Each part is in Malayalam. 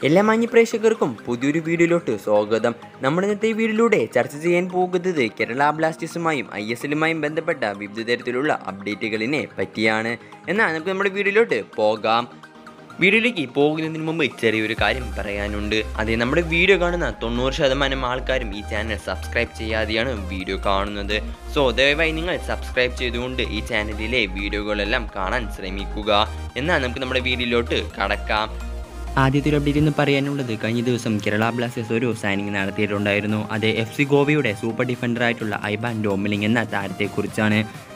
എല്ലാ മാന്യ പ്രേക്ഷകർക്കും പുതിയൊരു വീഡിയോയിലോട്ട് സ്വാഗതം നമ്മൾ ഇന്നത്തെ ഈ വീഡിയോയിലൂടെ ചർച്ച ചെയ്യാൻ പോകുന്നത് കേരള ബ്ലാസ്റ്റേഴ്സുമായും ഐ എസ് എല്ലുമായും ബന്ധപ്പെട്ട വിവിധ തരത്തിലുള്ള അപ്ഡേറ്റുകളിനെ പറ്റിയാണ് എന്നാൽ നമുക്ക് നമ്മുടെ വീഡിയോയിലോട്ട് പോകാം വീഡിയോയിലേക്ക് പോകുന്നതിന് മുമ്പ് ചെറിയൊരു കാര്യം പറയാനുണ്ട് അതെ നമ്മുടെ വീഡിയോ കാണുന്ന തൊണ്ണൂറ് ശതമാനം ആൾക്കാരും ഈ ചാനൽ സബ്സ്ക്രൈബ് ചെയ്യാതെയാണ് വീഡിയോ കാണുന്നത് സോ ദയവായി നിങ്ങൾ സബ്സ്ക്രൈബ് ചെയ്തുകൊണ്ട് ഈ ചാനലിലെ വീഡിയോകളെല്ലാം കാണാൻ ശ്രമിക്കുക എന്നാൽ നമുക്ക് നമ്മുടെ വീഡിയോയിലോട്ട് കടക്കാം ആദ്യത്തെ ഒരു അപ്ഡേറ്റ് എന്ന് പറയാനുള്ളത് കഴിഞ്ഞ ദിവസം കേരള ബ്ലാസ്റ്റേഴ്സ് ഒരു സൈനിങ് നടത്തിയിട്ടുണ്ടായിരുന്നു അത് എഫ് സി ഗോവയുടെ സൂപ്പർ ഡിഫൻഡർ ആയിട്ടുള്ള ഐബാൻ ഡോമിലിംഗ് എന്ന താരത്തെക്കുറിച്ചാണ്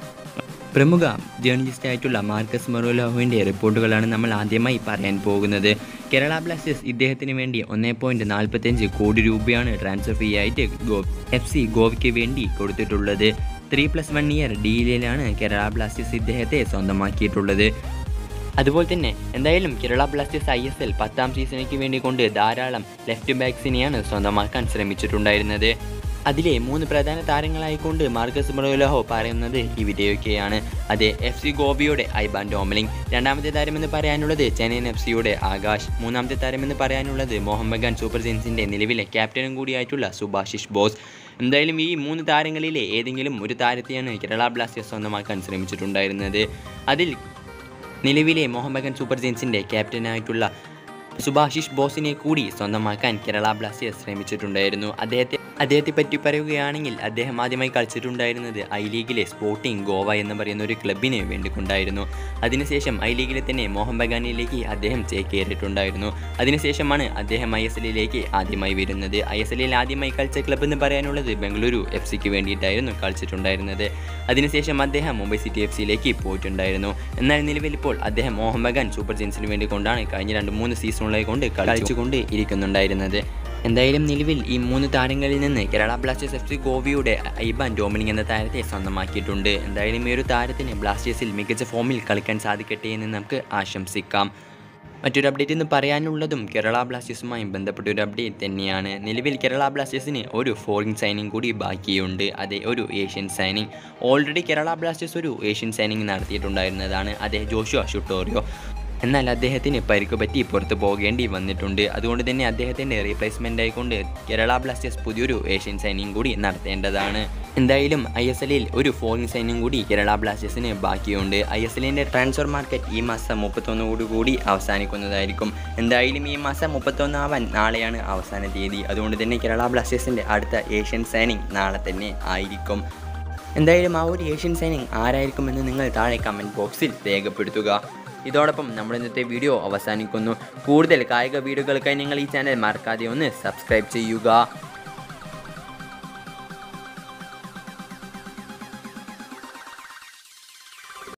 പ്രമുഖ ജേർണലിസ്റ്റ് ആയിട്ടുള്ള മാർക്കസ് മൊറോലോവിൻ്റെ റിപ്പോർട്ടുകളാണ് നമ്മൾ ആദ്യമായി പറയാൻ പോകുന്നത് കേരള ബ്ലാസ്റ്റേഴ്സ് ഇദ്ദേഹത്തിന് വേണ്ടി ഒന്നേ പോയിൻറ്റ് നാൽപ്പത്തഞ്ച് കോടി രൂപയാണ് ട്രാൻസ്ഫർ ഫീ ആയിട്ട് ഗോ എഫ് സി ഗോവയ്ക്ക് വേണ്ടി കൊടുത്തിട്ടുള്ളത് ത്രീ പ്ലസ് വൺ ഇയർ ഡീലിലാണ് കേരള ബ്ലാസ്റ്റേഴ്സ് ഇദ്ദേഹത്തെ സ്വന്തമാക്കിയിട്ടുള്ളത് അതുപോലെ തന്നെ എന്തായാലും Kerala blasters I S L പത്താം സീസണിക്ക് വേണ്ടി കൊണ്ട് ധാരാളം ലെഫ്റ്റ് ബാക്സിനെയാണ് സ്വന്തമാക്കാൻ ശ്രമിച്ചിട്ടുണ്ടായിരുന്നത് അതിലെ മൂന്ന് പ്രധാന താരങ്ങളായിക്കൊണ്ട് മാർക്കസ് മൊറോലോഹോ പറയുന്നത് ഇവിടെയൊക്കെയാണ് അത് എഫ് സി ഗോവയുടെ ഐബാൻ ഡോമലിംഗ് രണ്ടാമത്തെ താരമെന്ന് പറയാനുള്ളത് ചെന്നൈയിൻ എഫ് സിയുടെ ആകാശ് മൂന്നാമത്തെ താരമെന്ന് പറയാനുള്ളത് മോഹൻ ബഗാൻ സൂപ്പർ ജെയിൻസിൻ്റെ നിലവിലെ ക്യാപ്റ്റനും കൂടിയായിട്ടുള്ള സുഭാഷിഷ് ബോസ് എന്തായാലും ഈ മൂന്ന് താരങ്ങളിലെ ഏതെങ്കിലും ഒരു താരത്തെയാണ് കേരള ബ്ലാസ്റ്റേഴ്സ് സ്വന്തമാക്കാൻ ശ്രമിച്ചിട്ടുണ്ടായിരുന്നത് അതിൽ നിലവിലെ മോഹൻ ബഗാൻ സൂപ്പർ ജെയിൻസിൻ്റെ ക്യാപ്റ്റനായിട്ടുള്ള സുഭാഷിഷ് ബോസിനെ കൂടി സ്വന്തമാക്കാൻ കേരള ബ്ലാസ്റ്റേഴ്സ് ശ്രമിച്ചിട്ടുണ്ടായിരുന്നു അദ്ദേഹത്തെ അദ്ദേഹത്തെ പറ്റി പറയുകയാണെങ്കിൽ അദ്ദേഹം ആദ്യമായി കളിച്ചിട്ടുണ്ടായിരുന്നത് ഐ ലീഗിലെ സ്പോർട്ടിംഗ് ഗോവ എന്ന് പറയുന്ന ഒരു ക്ലബിന് വേണ്ടിക്കൊണ്ടായിരുന്നു അതിനുശേഷം ഐ ലീഗിലെ തന്നെ മോഹൻ ബഗാനിലേക്ക് അദ്ദേഹം ചേക്കേറിയിട്ടുണ്ടായിരുന്നു അതിനുശേഷമാണ് അദ്ദേഹം ഐ എസ് എല്ലിലേക്ക് ആദ്യമായി വരുന്നത് ഐ എസ് എല്ലിൽ ആദ്യമായി കളിച്ച ക്ലബ്ബ് എന്ന് പറയാനുള്ളത് ബംഗളൂരു എഫ് സിക്ക് വേണ്ടിയിട്ടായിരുന്നു കളിച്ചിട്ടുണ്ടായിരുന്നത് അതിനുശേഷം അദ്ദേഹം മുംബൈ സിറ്റി എഫ് സിയിലേക്ക് പോയിട്ടുണ്ടായിരുന്നു എന്നാൽ നിലവിൽ ഇപ്പോൾ അദ്ദേഹം മോഹൻ ബഗാൻ സൂപ്പർ ജെയിൻസിന് വേണ്ടി കൊണ്ടാണ് കഴിഞ്ഞ രണ്ട് മൂന്ന് സീസണുകളെ കൊണ്ട് കളിച്ചുകൊണ്ട് ഇരിക്കുന്നുണ്ടായിരുന്നത് എന്തായാലും നിലവിൽ ഈ മൂന്ന് താരങ്ങളിൽ നിന്ന് കേരള ബ്ലാസ്റ്റേഴ്സ് എഫ് സി ഗോവയുടെ ഐബാൻ ഡോമിനിങ് എന്ന താരത്തെ സ്വന്തമാക്കിയിട്ടുണ്ട് എന്തായാലും ഈ ഒരു താരത്തിന് ബ്ലാസ്റ്റേഴ്സിൽ മികച്ച ഫോമിൽ കളിക്കാൻ സാധിക്കട്ടെ എന്ന് നമുക്ക് ആശംസിക്കാം മറ്റൊരു അപ്ഡേറ്റ് എന്ന് പറയാനുള്ളതും കേരള ബ്ലാസ്റ്റേഴ്സുമായും ബന്ധപ്പെട്ട ഒരു അപ്ഡേറ്റ് തന്നെയാണ് നിലവിൽ കേരള ബ്ലാസ്റ്റേഴ്സിന് ഒരു ഫോറിൻ സൈനിങ് കൂടി ബാക്കിയുണ്ട് അതെ ഒരു Asian signing already Kerala blasters ഒരു ഏഷ്യൻ സൈനിങ് നടത്തിയിട്ടുണ്ടായിരുന്നതാണ് അതെ ജോഷുവ ഷുട്ടോറിയോ എന്നാൽ അദ്ദേഹത്തിന് പരിക്ക് പറ്റി പുറത്തു പോകേണ്ടി വന്നിട്ടുണ്ട് അതുകൊണ്ട് തന്നെ അദ്ദേഹത്തിൻ്റെ റീപ്ലേസ്മെൻ്റ് ആയിക്കൊണ്ട് കേരള ബ്ലാസ്റ്റേഴ്സ് പുതിയൊരു ഏഷ്യൻ സൈനിങ് കൂടി നടത്തേണ്ടതാണ് എന്തായാലും ഐ എസ് എല്ലിൽ ഒരു ഫോറിൻ സൈനിങ് കൂടി കേരള ബ്ലാസ്റ്റേഴ്സിന് ബാക്കിയുണ്ട് ഐ എസ് എല്ലിൻ്റെ ട്രാൻസ്ഫർ മാർക്കറ്റ് ഈ മാസം മുപ്പത്തൊന്നോടു കൂടി അവസാനിക്കുന്നതായിരിക്കും എന്തായാലും ഈ മാസം മുപ്പത്തൊന്നാവാൻ നാളെയാണ് അവസാന തീയതി അതുകൊണ്ട് തന്നെ കേരള ബ്ലാസ്റ്റേഴ്സിൻ്റെ അടുത്ത ഏഷ്യൻ സൈനിങ് നാളെ തന്നെ ആയിരിക്കും എന്തായാലും ആ ഒരു ഏഷ്യൻ സൈനിങ് ആരായിരിക്കുമെന്ന് നിങ്ങൾ താഴെ കമൻറ്റ് ബോക്സിൽ രേഖപ്പെടുത്തുക ഇതോടൊപ്പം നമ്മൾ ഇന്നത്തെ വീഡിയോ അവസാനിക്കുന്നു കൂടുതൽ കായിക വീഡിയോകൾക്കായി നിങ്ങൾ ഈ ചാനൽ മറക്കാതെ ഒന്ന് സബ്സ്ക്രൈബ് ചെയ്യുക